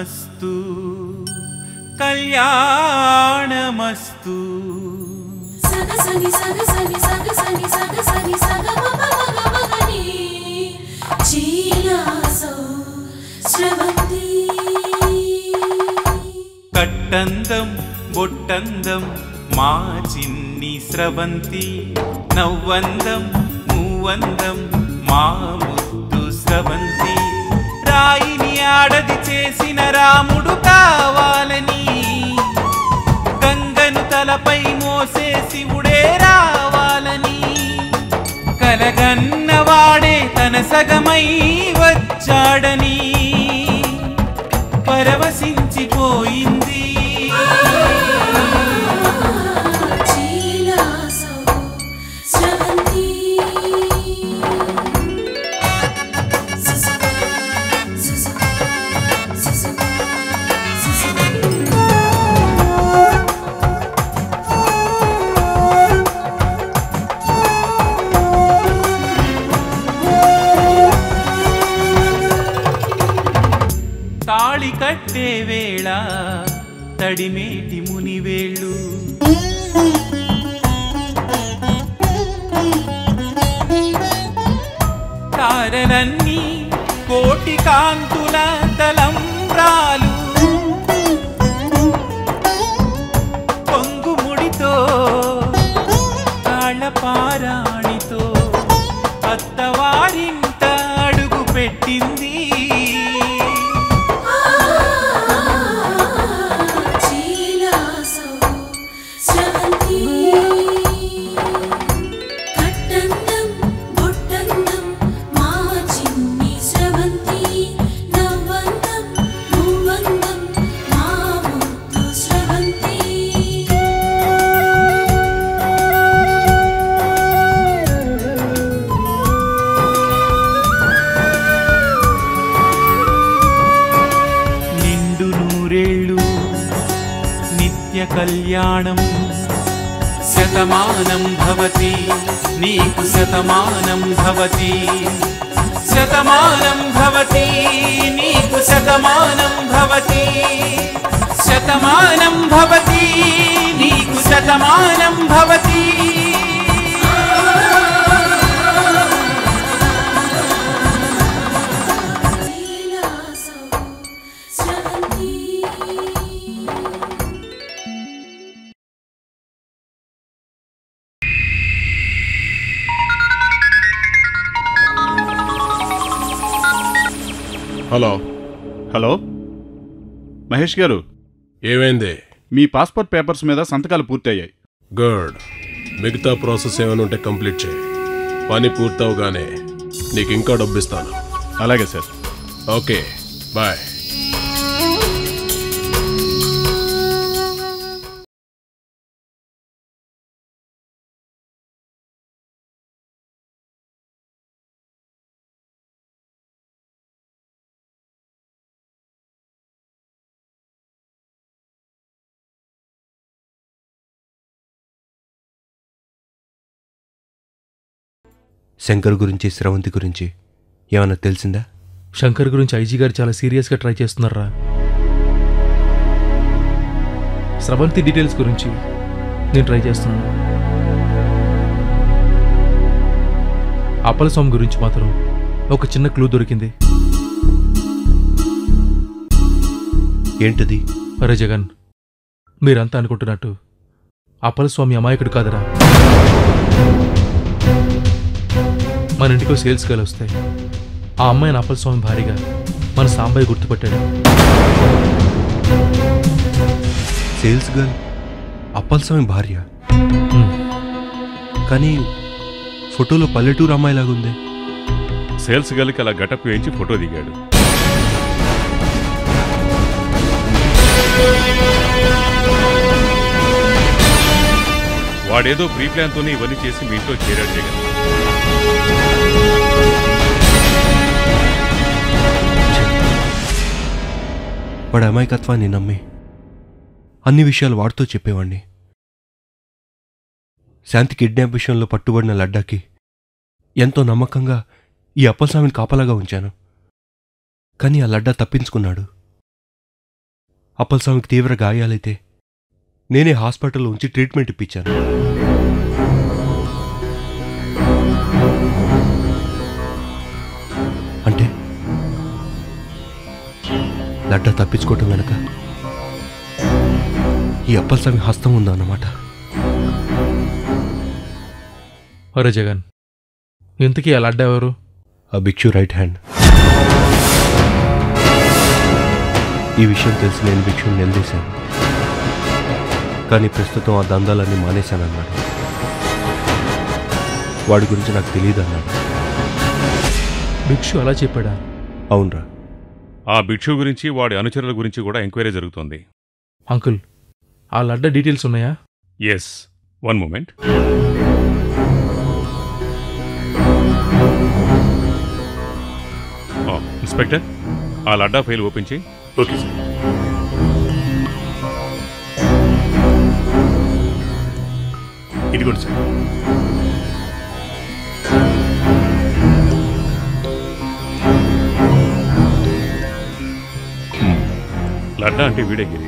కళ్యాణమస్తు కళ్యాణమస్తు సగసని సగసని సగసని సగసని సగమగమగమగని చీలాసో స్రవంతి కట్టందం బొట్టందం మా చిన్ని స్రవంతి నవ్వందం మూవందం మా ముద్దు స్రవంతి రాయిని ఆడది చేసిన రాముడు కావాలని గంగను తలపై మోసే శివుడే రావాలని కలగన్నవాడే తన సగమై వచ్చాడని పరవశించిపోయింది చీలాసో స్రవంతి సుసు సుసు సుసు సుసు తాళి కట్టే వేళ తడిమేటి మునివేళ్ళు తారలన్నీ కోటి కాంతుల తలంబ్రాలు పొంగుముడితో తాళపారాణితో అత్తవారింట అడుగు పెట్టింది చీలాసో స్రవంతి కట్టందం బొట్టందం మా చిన్ని స్రవంతి నవ్వందం మూవందం మా ముద్దు స్రవంతి నిండు నూరేళ్ళు నిత్య కళ్యాణం శతమానం భవతి నీకు శతమానం భవతి శతమానం భవతి నీకు శతమానం భవతి శతమానం భవతి నీకు శతమానం భవతి చీలాసో స్రవంతి హలో హలో మహేష్ గారు ఏమైంది మీ పాస్పోర్ట్ పేపర్స్ మీద సంతకాలు పూర్తయ్యాయి గుడ్ మిగతా ప్రాసెస్ ఏమైనా ఉంటే కంప్లీట్ చేయి పని పూర్తవగానే నీకు ఇంకా డబ్బు ఇస్తాను అలాగే సార్ ఓకే బాయ్ శంకర్ గురించి స్రవంతి గురించి ఏమన్నా తెలిసిందా శంకర్ గురించి ఐజీ గారు చాలా సీరియస్గా ట్రై చేస్తున్నారా స్రవంతి డీటెయిల్స్ గురించి నేను ట్రై చేస్తున్నాను అప్పల స్వామి గురించి మాత్రం ఒక చిన్న క్లూ దొరికింది ఏంటది అరే జగన్ మీరంతా అనుకుంటున్నట్టు అప్పల స్వామి అమాయకుడు కాదురా మన ఇంటికి సేల్స్ గర్ల్ వస్తాయి ఆ అమ్మాయిని అప్పల స్వామి భారీగా మన సాంబయ్య గుర్తుపట్టాడు సేల్స్ గర్ల్ అప్పల్ స్వామి భార్య హ్మ్. కానీ ఫోటోలో పల్లెటూరు అమ్మాయిలాగా ఉంది సేల్స్ గర్ల్కి అలా గటప్ వేయించి ఫోటో దిగాడు వాడేదో ప్రీ ప్లాన్తోనే ఇవన్నీ చేసి మీ ఇంట్లో చేరాడు జగన్ వాడి అమాయకత్వాన్ని నమ్మి అన్ని విషయాలు వాడితో చెప్పేవాణ్ణి శాంతి కిడ్నాప్ విషయంలో పట్టుబడిన లడ్డాకి ఎంతో నమ్మకంగా ఈ అప్పస్వామిని కాపలాగా ఉంచాను కానీ ఆ లడ్డా తప్పించుకున్నాడు అప్పలస్వామికి తీవ్ర గాయాలైతే నేనే హాస్పిటల్లో ఉంచి ట్రీట్మెంట్ ఇప్పించాను అంటే లడ్డ తప్పించుకోవటం వెనక ఈ అప్పలస్వామి హస్తం ఉందన్నమాట ఒరే జగన్ ఇంతకీ ఆ లడ్డ ఎవరు ఆ భిక్షు రైట్ హ్యాండ్ ఈ విషయం తెలిసి నేను భిక్షుని నిలదీశాను కానీ ప్రస్తుతం ఆ దందాలన్నీ మానేశానన్నాడు వాడి గురించి నాకు తెలియదు అన్నాడు భిక్షు అలా చెప్పాడా అవునరా ఆ భిక్షు గురించి వాడి అనుచరుల గురించి కూడా ఎంక్వైరీ జరుగుతోంది అంకుల్ ఆ లడ్డ డీటెయిల్స్ ఉన్నాయా ఎస్ వన్ మూమెంట్ ఇన్స్పెక్టర్ ఆ లడ్డా ఫైల్ ఓపెన్ చేయి ఓకే సార్ ఇదిగోండి సార్ లడ్డా అంటే వీడే గిరి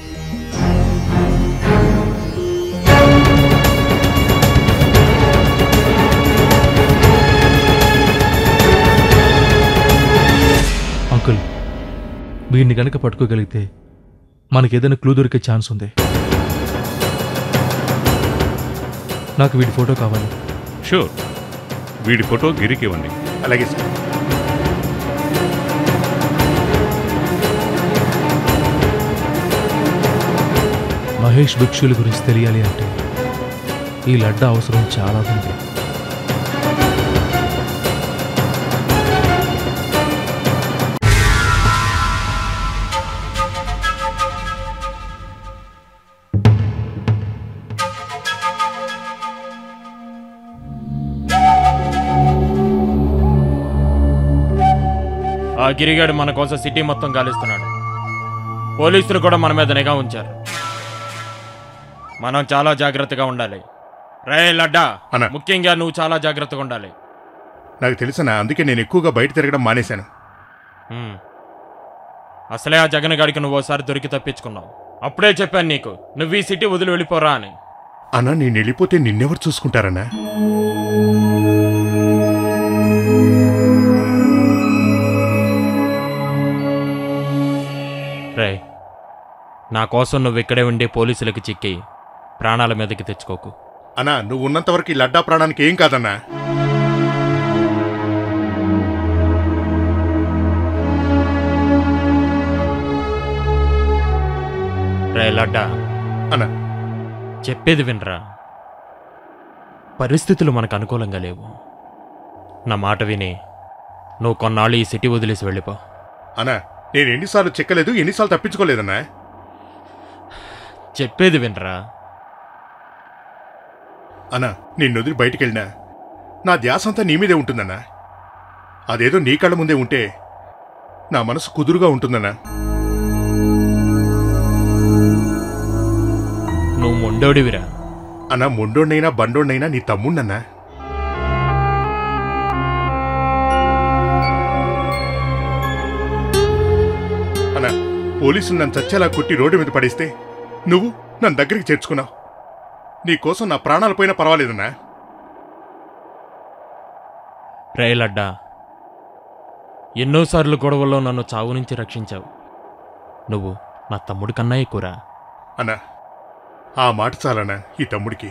అంకుల్ వీడిని గనక పట్టుకోగలిగితే మనకి ఏదైనా క్లూ దొరికే ఛాన్స్ ఉంది నాకు వీడి ఫోటో కావాలి షూర్ వీడి ఫోటో గిరికి ఇవ్వండి అలాగే సార్ మహేష్ భిక్షుల గురించి తెలియాలి అంటే ఈ లడ్డ అవసరం చాలా ఉంది ఆ గిరిగాడు మన కోసం సిటీ మొత్తం గాలిస్తున్నాడు పోలీసులు కూడా మన మీద నిఘా ఉంచారు మనం చాలా జాగ్రత్తగా ఉండాలి రే లడ్డా అన్న. ముఖ్యంగా నువ్వు చాలా జాగ్రత్తగా ఉండాలి నాకు తెలుసనా అందుకే నేను ఎక్కువగా బయట తిరగడం మానేశాను హ్మ్. అసలే ఆ జగన్ గాడికి నువ్వు ఓసారి దొరికి తప్పించుకున్నావు అప్పుడే చెప్పాను నీకు నువ్వు ఈ సిటీ వదిలి వెళ్ళిపోరా అని అన్నా నేను వెళ్ళిపోతే నిన్నెవరు చూసుకుంటారన్నా రే నా కోసం నువ్వు ఇక్కడే ఉండి పోలీసులకి చిక్కి ప్రాణాల మీదకి తెచ్చుకోకు అన్నా నువ్వు ఉన్నంత వరకు ఈ లడ్డా ప్రాణానికి ఏం కాదన్నా రే లడ్డా అన్నా చెప్పేది వినరా పరిస్థితులు మనకు అనుకూలంగా లేవు నా మాట విని నువ్వు కొన్నాళ్ళు ఈ సిటీ వదిలేసి వెళ్ళిపో అన్నా నేను ఎన్నిసార్లు చెక్కలేదు ఎన్నిసార్లు తప్పించుకోలేదన్నా చెప్పేది వినరా అన్నా నిన్ను వదిలి బయటికి వెళ్ళినా నా ధ్యాస అంతా నీ మీదే ఉంటుందన్నా అదేదో నీ కళ్ళ ముందే ఉంటే నా మనసు కుదురుగా ఉంటుందన్నా నువ్వు మొండోడివిరా అన్నా మొండోడినైనా బండోడినైనా నీ తమ్ముణ్ణన్నా అన్నా పోలీసులు నన్ను చచ్చేలా కొట్టి రోడ్డు మీద పడేస్తే నువ్వు నన్ను దగ్గరికి చేర్చుకున్నావు నీ కోసం నా ప్రాణాలు పోయినా పర్వాలేదన్నా రే లడ్డా ఎన్నోసార్లు గొడవల్లో నన్ను చావు నుంచి రక్షించావు నువ్వు నా తమ్ముడి కన్నా ఎక్కువరా అన్నా ఆ మాట చాలన్నా ఈ తమ్ముడికి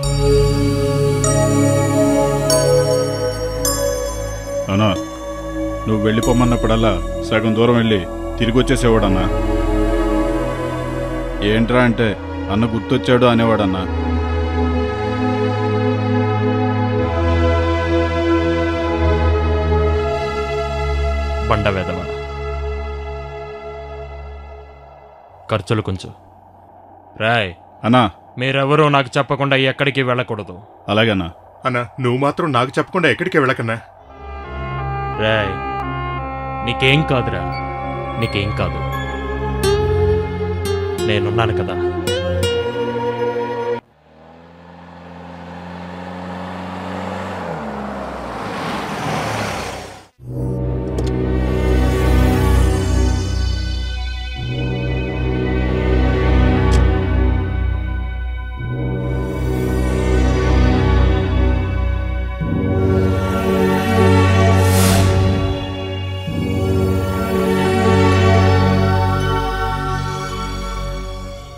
అన్నా నువ్వు వెళ్ళిపోమన్నప్పుడల్లా సగం దూరం వెళ్ళి తిరిగి వచ్చేసేవాడన్నా ఏంట్రా అంటే అన్న గుర్తొచ్చాడు అనేవాడన్నా బండ వెదవ ఖర్చులు కొంచెం రాయ్ అన్నా మీరెవరూ నాకు చెప్పకుండా ఎక్కడికి వెళ్ళకూడదు అలాగన్నా అన్నా నువ్వు మాత్రం నాకు చెప్పకుండా ఎక్కడికి వెళ్ళకన్నా రాయ్ నీకేం కాదురా నీకేం కాదు నేనున్నాను కదా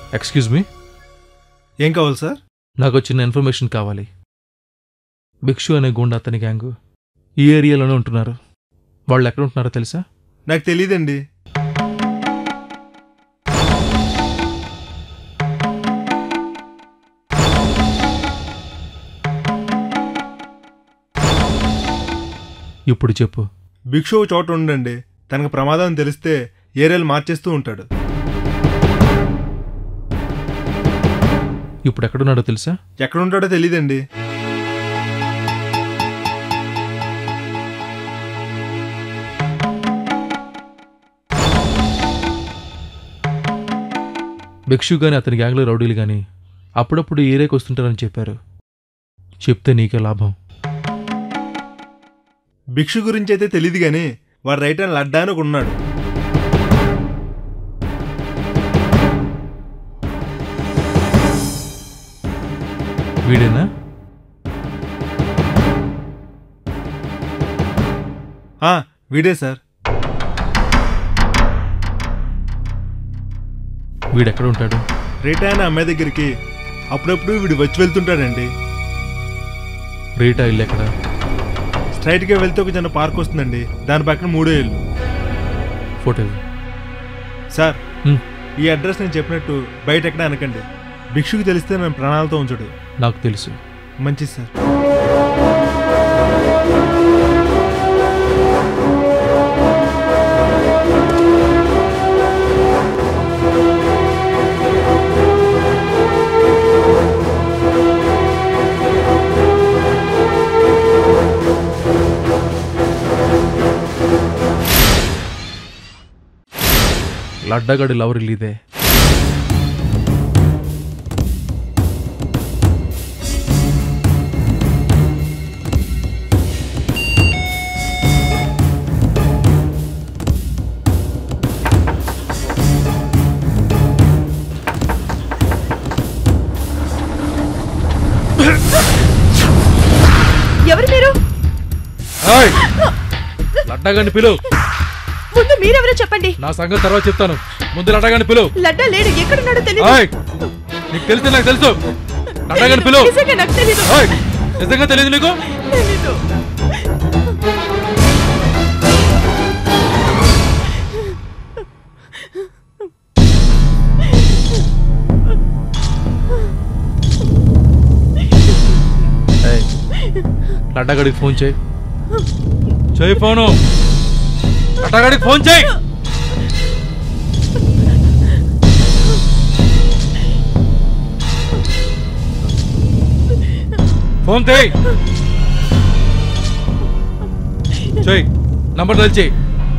ఎక్స్క్యూజ్ మీ ఏం కావాలి సార్ నాకు ఒక చిన్న ఇన్ఫర్మేషన్ కావాలి భిక్షు అనే గుండా అతని గ్యాంగు ఈ ఏరియాలోనే ఉంటున్నారు వాళ్ళు ఎక్కడ ఉంటున్నారో తెలుసా నాకు తెలియదండి ఇప్పుడు చెప్పు భిక్షు ఒక చోట ఉండండి తనకు ప్రమాదం తెలిస్తే ఏరియాలు మార్చేస్తూ ఉంటాడు ఇప్పుడు ఎక్కడున్నాడో తెలుసా ఎక్కడ ఉంటాడో తెలియదండి భిక్షు కానీ అతని గ్యాంగ్లో రౌడీలు కానీ అప్పుడప్పుడు ఈ ఏరియాకి వస్తుంటారని చెప్పారు చెప్తే నీకే లాభం భిక్షు గురించి అయితే తెలియదు కానీ వాడు రైట్ హ్యాండ్ లడ్డా అని ఒకడు ఉన్నాడు వీడేనా ఆ, వీడే సార్ వీడెక్కడ ఉంటాడు రేటా అనే అమ్మాయి దగ్గరికి అప్పుడప్పుడు వీడు వచ్చి వెళ్తుంటాడండి రేటా ఇల్లు ఎక్కడ స్ట్రైట్గా వెళ్తే ఒక చిన్న పార్క్ వస్తుందండి దాని పక్కన మూడో ఇల్లు ఫోటో ఇవ్వు. సార్ హ్మ్. ఈ అడ్రస్ నేను చెప్పినట్టు బయట ఎక్కడ అనకండి భిక్షుకి తెలిస్తే నేను ప్రాణాలతో ఉంచడు నాకు తెలుసు మంచిది సార్ లడ్డగడి లవర్ ఇల్లు ఇదే ఎవరు మీరు లడ్డగండి పిలువు ముందు మీరెవరో చెప్పండి నా సంగతి తర్వాత చెప్తాను ముందు లడ్డగండి పిలువు లడ్డా లేడు ఎక్కడున్నాడో తెలియదు ఓయ్ నీకు తెలిస్తే నాకు తెలుసు లడ్డగండి పిలువు నిజంగా నాకు తెలీదు ఓయ్ నిజంగా తెలియదు నీకు తెలీదు ఏయ్, లడ్డగడికి ఫోన్ చేయి చేయి ఫోను లడ్డగడికి ఫోన్ చేయి ఫోన్ చేయి చేయి నంబర్ డైల్ చేయి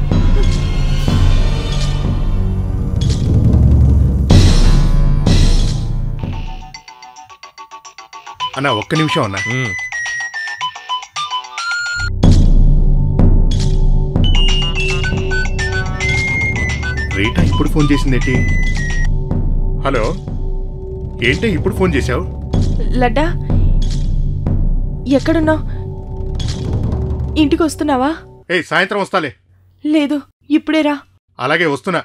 అన్న ఒక్క నిమిషం అన్న రీటా ఇప్పుడు ఫోన్ చేసిందేంటి హలో ఏంటి ఇప్పుడు ఫోన్ చేశావు లడ్డా ఎక్కడున్నావు ఇంటికి వస్తున్నావా ఏ సాయంత్రం వస్తాలే లేదు ఇప్పుడే రా అలాగే వస్తున్నా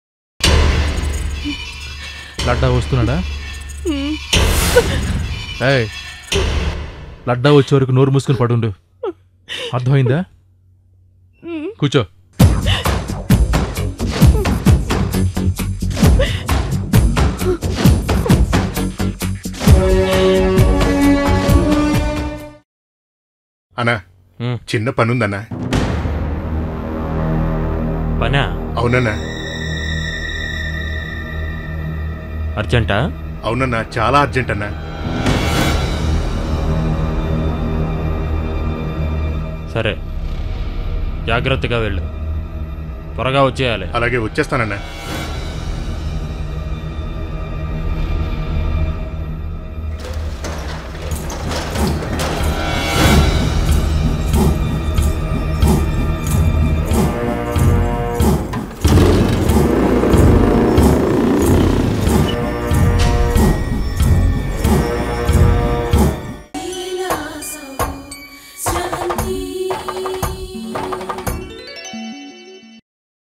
లడ్డా వస్తున్నాడా హ్మ్. ఏయ్ లడ్డా వచ్చే వరకు నోరు మూసుకుని పడుండు అర్థమైందా హ్మ్. కూర్చో అన్నా చిన్న పనుందన్నా పనా అవునన్నా అర్జెంటా అవునన్నా చాలా అర్జెంట్ అన్నా సరే జాగ్రత్తగా వెళ్ళు త్వరగా వచ్చేయాలి అలాగే వచ్చేస్తానన్నా